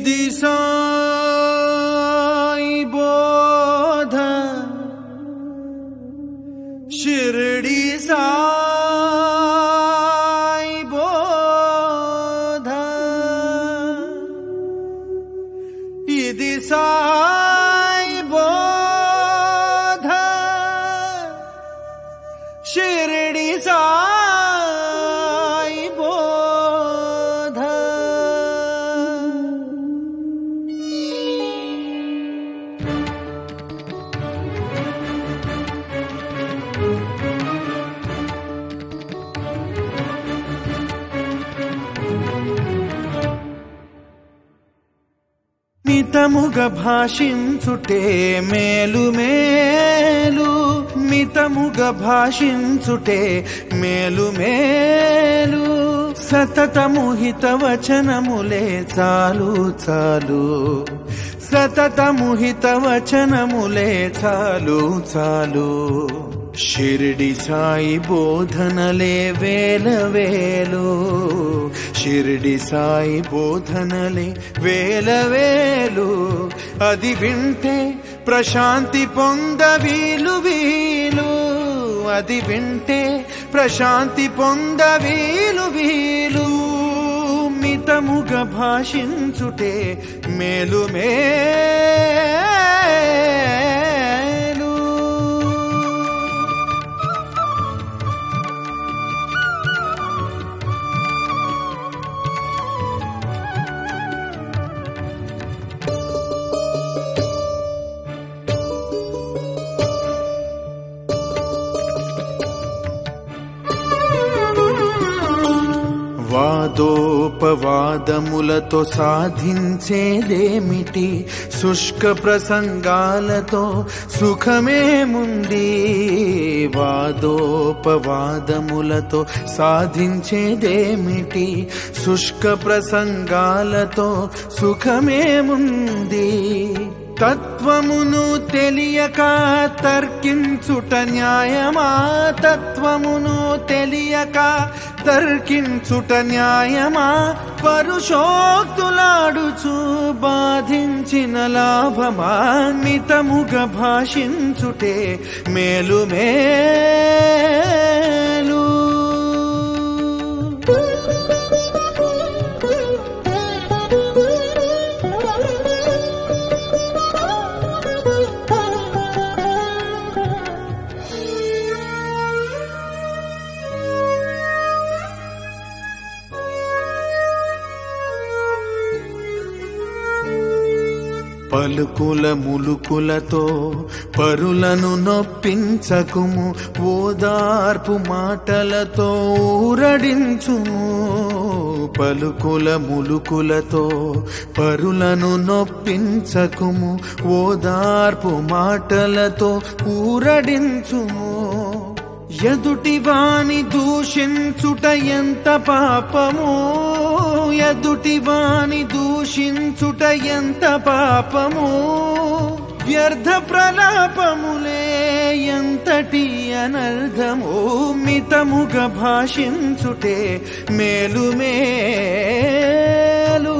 ఇది సాయి బోధ షిర్డి సాయి బోధ ఇది సాయి బోధ షిర్డి సాయి బోధ మితముగ భాషించుటే మేలు మేలు మితముగ భాషించుటే మేలు మేలు సతతము హితవచనములే చాలు చాలు సతతము హితవచనములే చాలు చాలు షిరిడి సాయి బోధనలే వేల వేలు షిరిడి సాయి బోధనలే వేల వేలు అది వింటే ప్రశాంతి పొంద వీలు వీలు అది వింటే ప్రశాంతి పొంద వీలు వీలు మితముగ భాషించుటే మేలు మేలు వాదోపవాదములతో సాధించేదేమిటి శుష్క ప్రసంగాలతో సుఖమేముంది వాదోపవాదములతో సాధించేదేమిటి శుష్క ప్రసంగాలతో సుఖమేముంది తత్వమును తెలియక తర్కించుట న్యాయమా తత్వమును తెలియక తర్కించుట న్యాయమా పరుషోక్తులాడుచు బాధించిన లాభమా మితముగ భాషించుటే మేలు మేలు పలుకుల ములుకులతో పరులను నొప్పించకుము ఓదార్పు మాటలతో ఊరడించుము పలుకుల ములుకులతో పరులను నొప్పించకుము ఓదార్పు మాటలతో ఊరడించుము ఎదుటి వాని దూషించుట ఎంత పాపము ఎదుటి వాని దూషించుట ఎంత పాపము వ్యర్థ ప్రలాపములే ఎంతటి అనర్ధము మితముగ భాషించుటే మేలు మేలు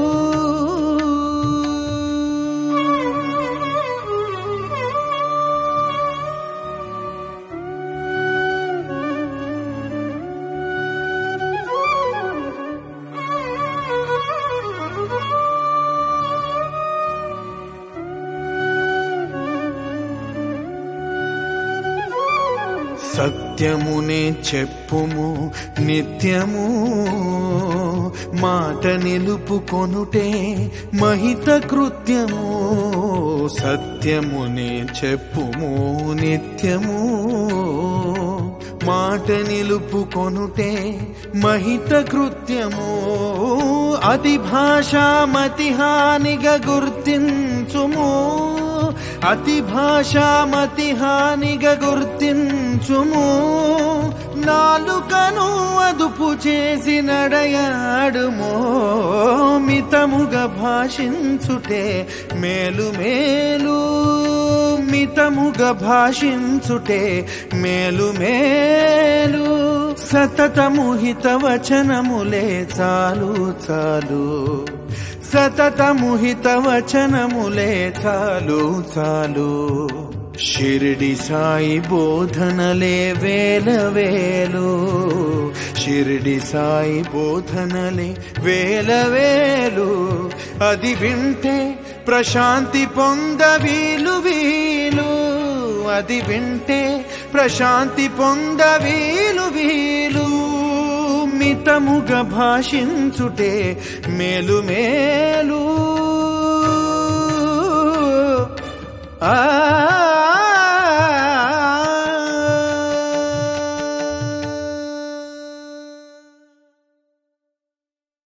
సత్యమునే చెప్పుము నిత్యము మాట నిలుపుకొనుటే మహిత కృత్యము సత్యమునే చెప్పుము నిత్యము మాట నిలుపుకొనుటే మహిత కృత్యము అతి భాషామతి హానిగా గుర్తించుము అతి భాషామతి హానిగా గుర్తించుము నాలుకను అదుపు చేసి నడయాడుమో మితముగా భాషించుటే మేలు మేలు మితముగా భాషించుటే మేలు మేలు సతతము హితవచనములే చాలు చాలు సతతము హితవచనములే చాలు చాలు షిరిడి సాయి బోధనలే వేల వేలు షిరిడి సాయి బోధనలే వేల వేలు అది వింటే ప్రశాంతి పొంద వీలు వీలు అది వింటే ప్రశాంతి పొంద వీలు వీలు మితముగా భాషించుటే మేలు మేలు